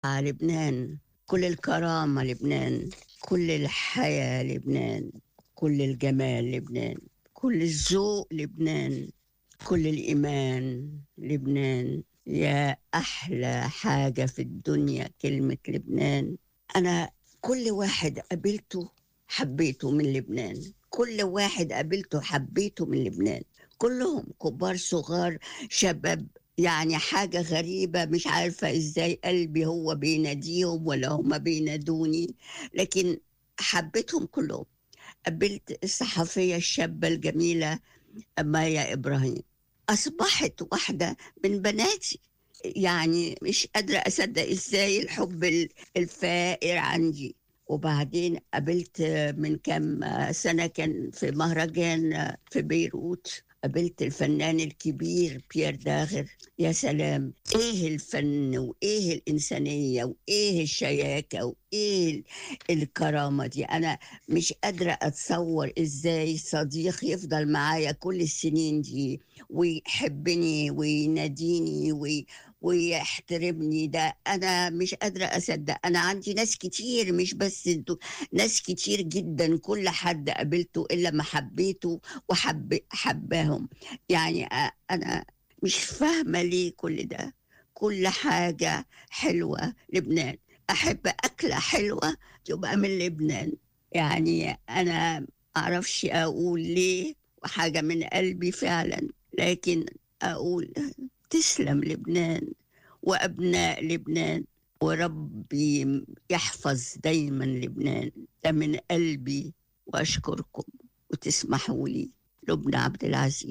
لبنان كل الكرامة لبنان كل الحياة لبنان كل الجمال لبنان كل الذوق لبنان كل الإيمان لبنان يا أحلى حاجة في الدنيا كلمة لبنان أنا كل واحد قابلته حبيته من لبنان كل واحد قابلته حبيته من لبنان كلهم كبار صغار شباب يعني حاجة غريبة مش عارفة ازاي قلبي هو بيناديهم ولا هم بينادوني لكن حبيتهم كلهم قابلت الصحفية الشابة الجميلة مايا إبراهيم أصبحت واحدة من بناتي يعني مش قادرة أصدق إزاي الحب الفائر عندي وبعدين قابلت من كام سنة كان في مهرجان في بيروت قابلت الفنان الكبير بيير داغر يا سلام ايه الفن وايه الانسانيه وايه الشياكه وايه الكرامه دي انا مش قادره اتصور ازاي صديق يفضل معايا كل السنين دي ويحبني ويناديني وي ويحترمني ده انا مش قادره اصدق انا عندي ناس كتير مش بس انتوا ناس كتير جدا كل حد قابلته الا ما حبيته وحب حباهم يعني انا مش فاهمه ليه كل ده كل حاجه حلوه لبنان احب اكله حلوه تبقى من لبنان يعني انا اعرفش اقول ليه وحاجه من قلبي فعلا لكن اقول تسلم لبنان وابناء لبنان وربي يحفظ دايما لبنان ده من قلبي واشكركم وتسمحوا لي لبنى عبد العزيز